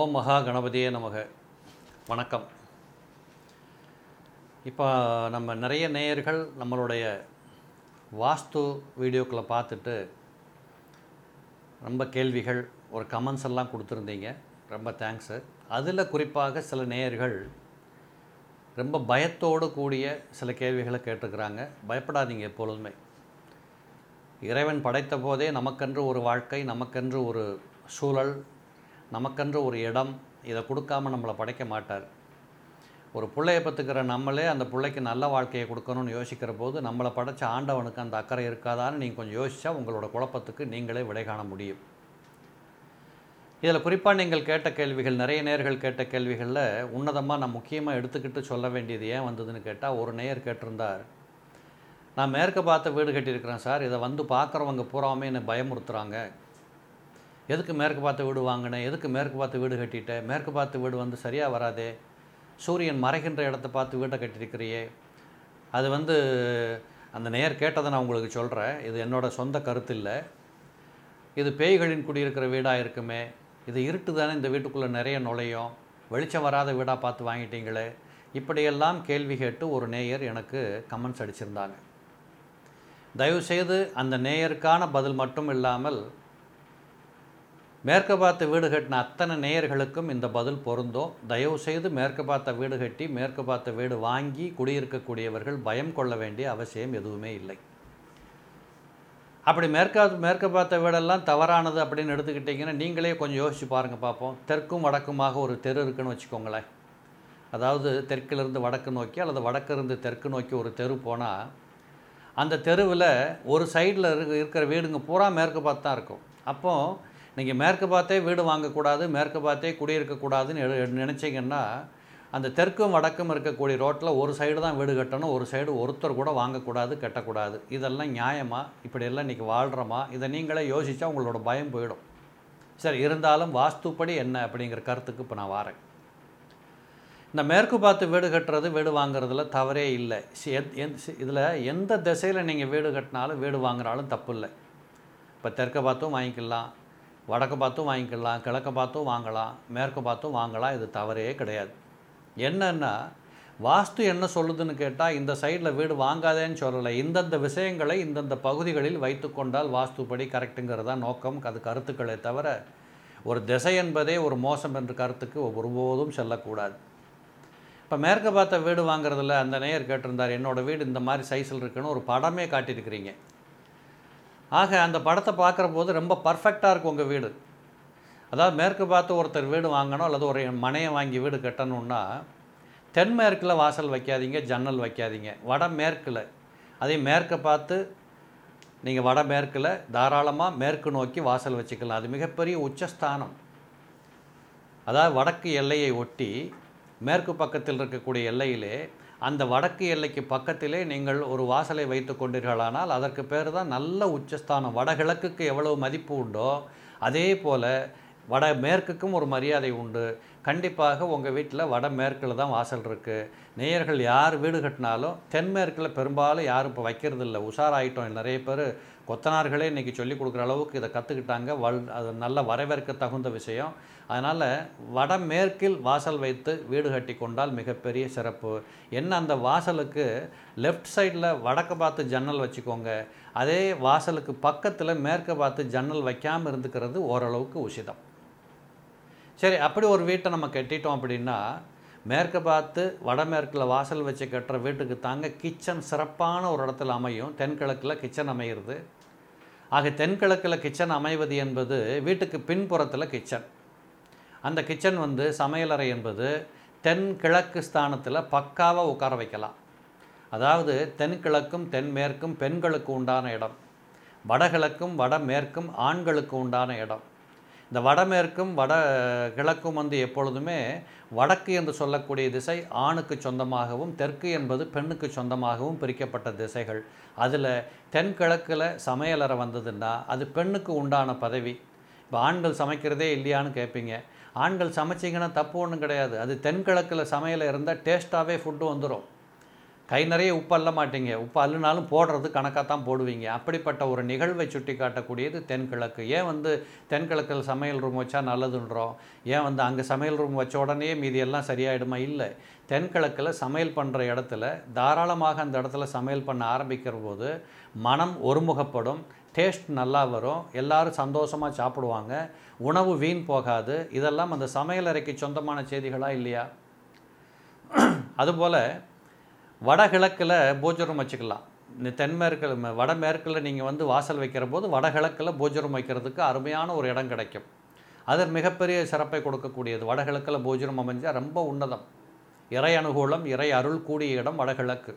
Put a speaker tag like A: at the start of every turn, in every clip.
A: ஓம் மகா கணபதியே நமக வணக்கம் இப்போ நம்ம நிறைய நேயர்கள் நம்மளுடைய வாஸ்து வீடியோக்களை பார்த்துட்டு ரொம்ப கேள்விகள் ஒரு கமெண்ட்ஸ் எல்லாம் கொடுத்துருந்தீங்க ரொம்ப தேங்க்ஸு அதில் குறிப்பாக சில நேயர்கள் ரொம்ப பயத்தோடு கூடிய சில கேள்விகளை கேட்டுக்கிறாங்க பயப்படாதீங்க எப்பொழுதுமே இறைவன் படைத்த போதே நமக்கென்று ஒரு வாழ்க்கை நமக்கென்று ஒரு சூழல் நமக்கென்று ஒரு இடம் இதை கொடுக்காம நம்மளை படைக்க மாட்டார் ஒரு பிள்ளையை பற்றுக்கிற நம்மளே அந்த பிள்ளைக்கு நல்ல வாழ்க்கையை கொடுக்கணும்னு யோசிக்கிற போது நம்மளை படைச்ச ஆண்டவனுக்கு அந்த அக்கறை இருக்காதான்னு நீங்கள் கொஞ்சம் யோசிச்சா உங்களோட குழப்பத்துக்கு நீங்களே விடை காண முடியும் இதில் குறிப்பாக நீங்கள் கேட்ட கேள்விகள் நிறைய நேர்கள் கேட்ட கேள்விகளில் உன்னதமாக நான் முக்கியமாக எடுத்துக்கிட்டு சொல்ல வேண்டியது ஏன் வந்ததுன்னு கேட்டால் ஒரு நேயர் கேட்டிருந்தார் நான் மேற்க பார்த்த வீடு கட்டியிருக்கிறேன் சார் இதை வந்து பார்க்குறவங்க பூராமே என்னை பயமுறுத்துறாங்க எதுக்கு மேற்கு பார்த்த வீடு வாங்கினேன் எதுக்கு மேற்கு பார்த்து வீடு கட்டிட்டேன் மேற்கு பார்த்து வீடு வந்து சரியாக வராதே சூரியன் மறைகின்ற இடத்த பார்த்து வீட்டை கட்டியிருக்கிறியே அது வந்து அந்த நேர் கேட்டதை நான் உங்களுக்கு சொல்கிறேன் இது என்னோட சொந்த கருத்து இல்லை இது பேய்களின் குடியிருக்கிற வீடாக இருக்குமே இது இருட்டு தானே இந்த வீட்டுக்குள்ளே நிறைய நுழையும் வெளிச்சம் வராத வீடாக பார்த்து வாங்கிட்டீங்களே இப்படியெல்லாம் கேள்வி கேட்டு ஒரு நேயர் எனக்கு கமெண்ட்ஸ் அடிச்சிருந்தாங்க தயவுசெய்து அந்த நேயருக்கான பதில் மட்டும் இல்லாமல் மேற்க பார்த்த வீடு கட்டின அத்தனை நேயர்களுக்கும் இந்த பதில் பொருந்தும் தயவுசெய்து மேற்க பார்த்த வீடு கட்டி மேற்க பார்த்த வீடு வாங்கி குடியிருக்கக்கூடியவர்கள் பயம் கொள்ள வேண்டிய அவசியம் எதுவுமே இல்லை அப்படி மேற்கா மேற்க பார்த்த வீடெல்லாம் தவறானது அப்படின்னு எடுத்துக்கிட்டிங்கன்னா நீங்களே கொஞ்சம் யோசிச்சு பாருங்கள் பார்ப்போம் தெற்கும் வடக்குமாக ஒரு தெரு இருக்குன்னு வச்சுக்கோங்களேன் அதாவது தெற்கிலிருந்து வடக்கு நோக்கி அல்லது வடக்கிலிருந்து தெற்கு நோக்கி ஒரு தெரு போனால் அந்த தெருவில் ஒரு சைடில் இருக்க இருக்கிற வீடுங்க பூரா மேற்கு பார்த்து தான் இருக்கும் அப்போது நீங்கள் மேற்கு பார்த்தே வீடு வாங்கக்கூடாது மேற்கு பார்த்தே குடியிருக்கக்கூடாதுன்னு எடு- நினைச்சீங்கன்னா அந்த தெற்கும் வடக்கும் இருக்கக்கூடிய ரோட்டில் ஒரு சைடு தான் வீடு கட்டணும் ஒரு சைடு ஒருத்தர் கூட வாங்கக்கூடாது கட்டக்கூடாது இதெல்லாம் நியாயமா இப்படியெல்லாம் இன்றைக்கி வாழ்கிறோமா இதை நீங்களே யோசித்தா உங்களோட பயம் போயிடும் சரி இருந்தாலும் வாஸ்துப்படி என்ன அப்படிங்கிற கருத்துக்கு இப்போ நான் வரேன் இந்த மேற்கு பார்த்து வீடு கட்டுறது வீடு வாங்குறதுல தவறே இல்லை இதில் எந்த திசையில் நீங்கள் வீடு கட்டினாலும் வீடு வாங்குறாலும் தப்பு இல்லை இப்போ தெற்க பார்த்தும் வாங்கிக்கலாம் வடக்கு பார்த்தும் வாங்கிக்கலாம் கிழக்க பார்த்தும் வாங்கலாம் மேற்கு பார்த்தும் வாங்கலாம் இது தவறே கிடையாது என்னன்னா வாஸ்து என்ன சொல்லுதுன்னு கேட்டால் இந்த சைடில் வீடு வாங்காதேன்னு சொல்லலை இந்தந்த விஷயங்களை இந்தந்த பகுதிகளில் வைத்துக்கொண்டால் வாஸ்துப்படி கரெக்டுங்கிறது தான் நோக்கம் அது கருத்துக்களே தவிர ஒரு திசை என்பதே ஒரு மோசம் என்ற கருத்துக்கு ஒருபோதும் செல்லக்கூடாது இப்போ மேற்க பார்த்த வீடு வாங்குறதுல அந்த நேயர் கேட்டிருந்தார் என்னோட வீடு இந்த மாதிரி சைஸில் இருக்குன்னு ஒரு படமே காட்டியிருக்கிறீங்க ஆக அந்த படத்தை பார்க்குற போது ரொம்ப பர்ஃபெக்டாக இருக்கும் உங்கள் வீடு அதாவது மேற்கு பார்த்து ஒருத்தர் வீடு வாங்கணும் அல்லது ஒரு மனையை வாங்கி வீடு கட்டணும்னா தென்மேற்கில் வாசல் வைக்காதீங்க ஜன்னல் வைக்காதீங்க வடமேற்கில் அதே மேற்கை பார்த்து நீங்கள் வடமேற்கில் தாராளமாக மேற்கு நோக்கி வாசல் வச்சுக்கலாம் அது மிகப்பெரிய உச்சஸ்தானம் அதாவது வடக்கு எல்லையை ஒட்டி மேற்கு பக்கத்தில் இருக்கக்கூடிய எல்லையிலே அந்த வடக்கு எல்லைக்கு பக்கத்திலே நீங்கள் ஒரு வாசலை வைத்து கொண்டீர்களானால் அதற்கு பேர் தான் நல்ல உச்சஸ்தானம் வடகிழக்குக்கு எவ்வளவு மதிப்பு உண்டோ அதே போல் வட மேற்குக்கும் ஒரு மரியாதை உண்டு கண்டிப்பாக உங்கள் வீட்டில் வடமேற்கில் தான் வாசல் இருக்குது நேயர்கள் யார் வீடு கட்டினாலும் தென்மேற்கில் பெரும்பாலும் யாரும் இப்போ வைக்கிறது இல்லை உஷாராயிட்டோம் நிறைய பேர் கொத்தனார்களே இன்றைக்கி சொல்லிக் கொடுக்குற அளவுக்கு இதை கற்றுக்கிட்டாங்க வல் அது நல்ல வரவேற்க தகுந்த விஷயம் அதனால் வடமேற்கில் வாசல் வைத்து வீடு கட்டி கொண்டால் மிகப்பெரிய சிறப்பு என்ன அந்த வாசலுக்கு லெஃப்ட் சைடில் வடக்க பார்த்து ஜன்னல் வச்சுக்கோங்க அதே வாசலுக்கு பக்கத்தில் மேற்க பார்த்து ஜன்னல் வைக்காமல் இருந்துக்கிறது ஓரளவுக்கு உசிதம் சரி அப்படி ஒரு வீட்டை நம்ம கட்டிட்டோம் அப்படின்னா மேற்க பார்த்து வடமேற்கில் வாசல் வச்சு கட்டுற வீட்டுக்கு தாங்க கிச்சன் சிறப்பான ஒரு இடத்துல அமையும் தென்கிழக்கில் கிச்சன் அமைகிறது ஆக தென்கிழக்கில் கிச்சன் அமைவது என்பது வீட்டுக்கு பின்புறத்தில் கிச்சன் அந்த கிச்சன் வந்து சமையலறை என்பது தென்கிழக்கு ஸ்தானத்தில் பக்காவாக உட்கார வைக்கலாம் அதாவது தென்கிழக்கும் தென்மேற்கும் பெண்களுக்கு உண்டான இடம் வடகிழக்கும் வடமேற்கும் ஆண்களுக்கு உண்டான இடம் இந்த வடமேற்கும் வட கிழக்கும் வந்து எப்பொழுதுமே வடக்கு என்று சொல்லக்கூடிய திசை ஆணுக்கு சொந்தமாகவும் தெற்கு என்பது பெண்ணுக்கு சொந்தமாகவும் பிரிக்கப்பட்ட திசைகள் அதில் தென்கிழக்கில் சமையலறை வந்ததுன்னா அது பெண்ணுக்கு உண்டான பதவி இப்போ ஆண்கள் சமைக்கிறதே இல்லையான்னு கேட்பீங்க ஆண்கள் சமைச்சிங்கன்னா தப்பு ஒன்றும் கிடையாது அது தென்கிழக்கில் சமையல் இருந்தால் டேஸ்ட்டாகவே ஃபுட்டு வந்துடும் கை நிறைய உப்பு அள்ள மாட்டீங்க உப்பு அள்ளுனாலும் போடுறது கணக்காக தான் போடுவீங்க அப்படிப்பட்ட ஒரு நிகழ்வை சுட்டி காட்டக்கூடியது தென்கிழக்கு ஏன் வந்து தென்கிழக்கில் சமையல் ரூம் வச்சா நல்லதுன்றோம் ஏன் வந்து அங்கே சமையல் ரூம் வச்ச உடனே மீதி எல்லாம் சரியாயிடுமா இல்லை தென்கிழக்கில் சமையல் பண்ணுற இடத்துல தாராளமாக அந்த இடத்துல சமையல் பண்ண ஆரம்பிக்கிற போது மனம் ஒருமுகப்படும் டேஸ்ட் நல்லா வரும் எல்லாரும் சந்தோஷமாக சாப்பிடுவாங்க உணவு வீண் போகாது இதெல்லாம் அந்த சமையலறைக்கு சொந்தமான செய்திகளா இல்லையா அதுபோல் வடகிழக்கில் பூஜரம் வச்சுக்கலாம் இந்த தென்மேற்கில் ம- வடமேற்கில் நீங்கள் வந்து வாசல் வைக்கிற போது வடகிழக்கில் பூஜரம் வைக்கிறதுக்கு அருமையான ஒரு இடம் கிடைக்கும் அது மிகப்பெரிய சிறப்பை கொடுக்கக்கூடியது வடகிழக்கில் பூஜரம் அமைஞ்சால் ரொம்ப உன்னதம் இறை அனுகூலம் இறை அருள் கூடிய இடம் வடகிழக்கு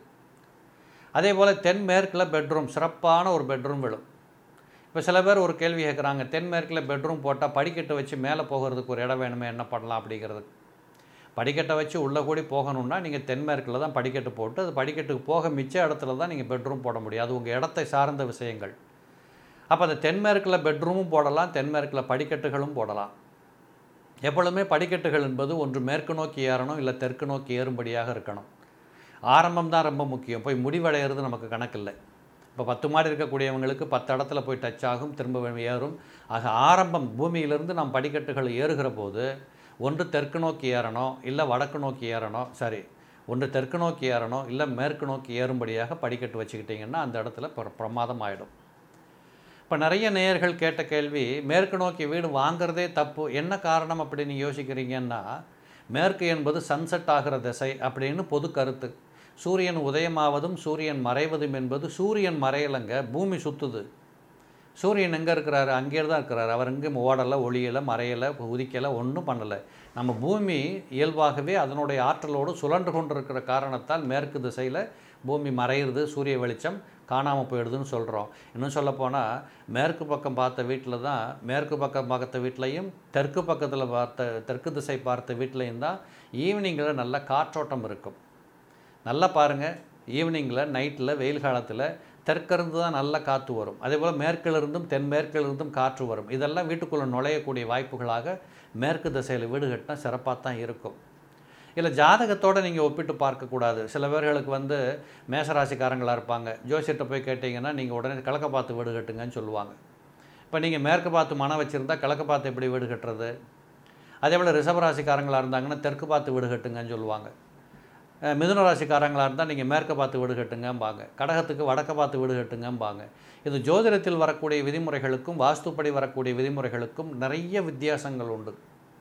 A: அதே போல் தென்மேற்கில் பெட்ரூம் சிறப்பான ஒரு பெட்ரூம் விழும் இப்போ சில பேர் ஒரு கேள்வி கேட்குறாங்க தென்மேற்கில் பெட்ரூம் போட்டால் படிக்கட்டு வச்சு மேலே போகிறதுக்கு ஒரு இடம் வேணுமே என்ன பண்ணலாம் அப்படிங்கிறது படிக்கட்டை வச்சு உள்ளே கூடி போகணும்னா நீங்கள் தென்மேற்கில் தான் படிக்கட்டு போட்டு அது படிக்கட்டுக்கு போக மிச்ச இடத்துல தான் நீங்கள் பெட்ரூம் போட முடியும் அது உங்கள் இடத்தை சார்ந்த விஷயங்கள் அப்போ அந்த தென்மேற்கில் பெட்ரூமும் போடலாம் தென்மேற்கில் படிக்கட்டுகளும் போடலாம் எப்பொழுதுமே படிக்கட்டுகள் என்பது ஒன்று மேற்கு நோக்கி ஏறணும் இல்லை தெற்கு நோக்கி ஏறும்படியாக இருக்கணும் ஆரம்பம் தான் ரொம்ப முக்கியம் போய் முடிவடைகிறது நமக்கு கணக்கில்லை இப்போ பத்து மாடி இருக்கக்கூடியவங்களுக்கு பத்து இடத்துல போய் டச் ஆகும் திரும்ப ஏறும் ஆக ஆரம்பம் பூமியிலிருந்து நாம் படிக்கட்டுகள் ஏறுகிற போது ஒன்று தெற்கு நோக்கி ஏறணும் இல்லை வடக்கு நோக்கி ஏறணும் சரி ஒன்று தெற்கு நோக்கி ஏறணும் இல்லை மேற்கு நோக்கி ஏறும்படியாக படிக்கட்டு வச்சுக்கிட்டிங்கன்னா அந்த இடத்துல பிர- பிரமாதம் ஆயிடும் இப்போ நிறைய நேயர்கள் கேட்ட கேள்வி மேற்கு நோக்கி வீடு வாங்குறதே தப்பு என்ன காரணம் அப்படின்னு யோசிக்கிறீங்கன்னா மேற்கு என்பது சன்செட் ஆகிற திசை அப்படின்னு பொது கருத்து சூரியன் உதயமாவதும் சூரியன் மறைவதும் என்பது சூரியன் மறையலைங்க பூமி சுத்துது சூரியன் எங்கே இருக்கிறாரு அங்கே தான் இருக்கிறாரு அவர் எங்கேயும் ஓடலை ஒளியலை மறையலை உதிக்கலை ஒன்றும் பண்ணலை நம்ம பூமி இயல்பாகவே அதனுடைய ஆற்றலோடு சுழன்று கொண்டிருக்கிற காரணத்தால் மேற்கு திசையில் பூமி மறையிறது சூரிய வெளிச்சம் காணாமல் போயிடுதுன்னு சொல்கிறோம் இன்னும் சொல்லப்போனால் மேற்கு பக்கம் பார்த்த வீட்டில் தான் மேற்கு பக்கம் பார்த்த வீட்லேயும் தெற்கு பக்கத்தில் பார்த்த தெற்கு திசை பார்த்த வீட்லேயும் தான் ஈவினிங்கில் நல்ல காற்றோட்டம் இருக்கும் நல்லா பாருங்கள் ஈவினிங்கில் நைட்டில் வெயில் காலத்தில் தெற்கிருந்து தான் நல்ல காற்று வரும் அதே போல் மேற்கிலிருந்தும் தென்மேற்கிலிருந்தும் காற்று வரும் இதெல்லாம் வீட்டுக்குள்ளே நுழையக்கூடிய வாய்ப்புகளாக மேற்கு திசையில் வீடு கட்டினா சிறப்பாக தான் இருக்கும் இல்லை ஜாதகத்தோடு நீங்கள் ஒப்பிட்டு பார்க்கக்கூடாது சில பேர்களுக்கு வந்து மேசராசிக்காரங்களாக இருப்பாங்க ஜோசியர்கிட்ட போய் கேட்டிங்கன்னா நீங்கள் உடனே கிழக்க பார்த்து வீடு கட்டுங்கன்னு சொல்லுவாங்க இப்போ நீங்கள் மேற்கு பார்த்து மனம் வச்சுருந்தா கிழக்க பார்த்து எப்படி வீடு கட்டுறது அதே போல் ரிஷபராசிக்காரங்களாக இருந்தாங்கன்னா தெற்கு பார்த்து வீடு கட்டுங்கன்னு சொல்லுவாங்க அஹ் மிதுன ராசிக்காரங்களாக இருந்தால் நீங்கள் மேற்க பார்த்து வீடு கட்டுங்கம்பாங்க கடகத்துக்கு வடக்க பார்த்து வீடு கட்டுங்கம்பாங்க இது ஜோதிடத்தில் வரக்கூடிய விதிமுறைகளுக்கும் வாஸ்துப்படி வரக்கூடிய விதிமுறைகளுக்கும் நிறைய வித்தியாசங்கள் உண்டு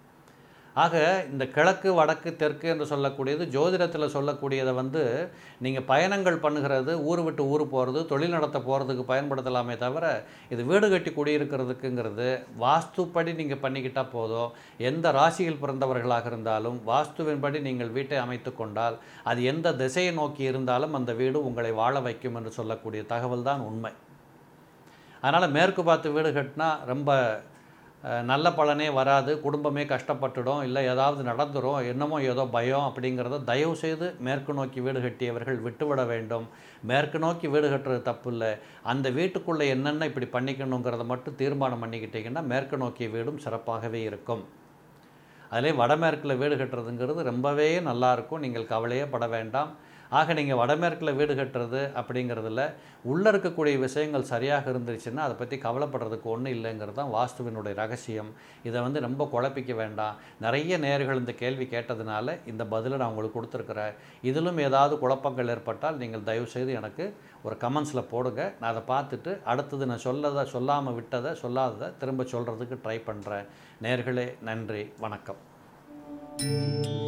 A: ஆக இந்த கிழக்கு வடக்கு தெற்கு என்று சொல்லக்கூடியது ஜோதிடத்தில் சொல்லக்கூடியதை வந்து நீங்கள் பயணங்கள் பண்ணுகிறது ஊர் விட்டு ஊர் போகிறது தொழில் நடத்த போகிறதுக்கு பயன்படுத்தலாமே தவிர இது வீடு கட்டி குடியிருக்கிறதுக்குங்கிறது வாஸ்துப்படி நீங்கள் பண்ணிக்கிட்டால் போதும் எந்த ராசியில் பிறந்தவர்களாக இருந்தாலும் வாஸ்துவின்படி நீங்கள் வீட்டை அமைத்து கொண்டால் அது எந்த திசையை நோக்கி இருந்தாலும் அந்த வீடு உங்களை வாழ வைக்கும் என்று சொல்லக்கூடிய தகவல் தான் உண்மை அதனால் மேற்கு பார்த்து வீடு கட்டினா ரொம்ப அஹ், நல்ல பலனே வராது குடும்பமே கஷ்டப்பட்டுடும் இல்லை ஏதாவது நடந்துரும் என்னமோ ஏதோ பயம் அப்படிங்கிறத தயவு செய்து மேற்கு நோக்கி வீடு கட்டியவர்கள் விட்டுவிட வேண்டும் மேற்கு நோக்கி வீடு கட்டுறது தப்பு இல்லை அந்த வீட்டுக்குள்ளே என்னென்ன இப்படி பண்ணிக்கணுங்கிறத மட்டும் தீர்மானம் பண்ணிக்கிட்டிங்கன்னா மேற்கு நோக்கிய வீடும் சிறப்பாகவே இருக்கும் அதிலே வடமேற்கில் வீடு கட்டுறதுங்கிறது ரொம்பவே நல்லா இருக்கும் நீங்கள் கவலையே பட வேண்டாம் ஆக நீங்கள் வடமேற்கில் வீடு கட்டுறது அப்படிங்கிறதுல உள்ளே இருக்கக்கூடிய விஷயங்கள் சரியாக இருந்துச்சுன்னா அதை பற்றி கவலைப்படுறதுக்கு ஒன்றும் இல்லைங்கிறது தான் வாஸ்துவினுடைய ரகசியம் இதை வந்து ரொம்ப குழப்பிக்க வேண்டாம் நிறைய நேர்கள் இந்த கேள்வி கேட்டதுனால இந்த பதிலை நான் உங்களுக்கு கொடுத்துருக்குறேன் இதிலும் ஏதாவது குழப்பங்கள் ஏற்பட்டால் நீங்கள் தயவுசெய்து எனக்கு ஒரு கமெண்ட்ஸில் போடுங்க நான் அதை பார்த்துட்டு அடுத்தது நான் சொல்லதை சொல்லாமல் விட்டதை சொல்லாததை திரும்ப சொல்கிறதுக்கு ட்ரை பண்ணுறேன் நேர்களே நன்றி வணக்கம்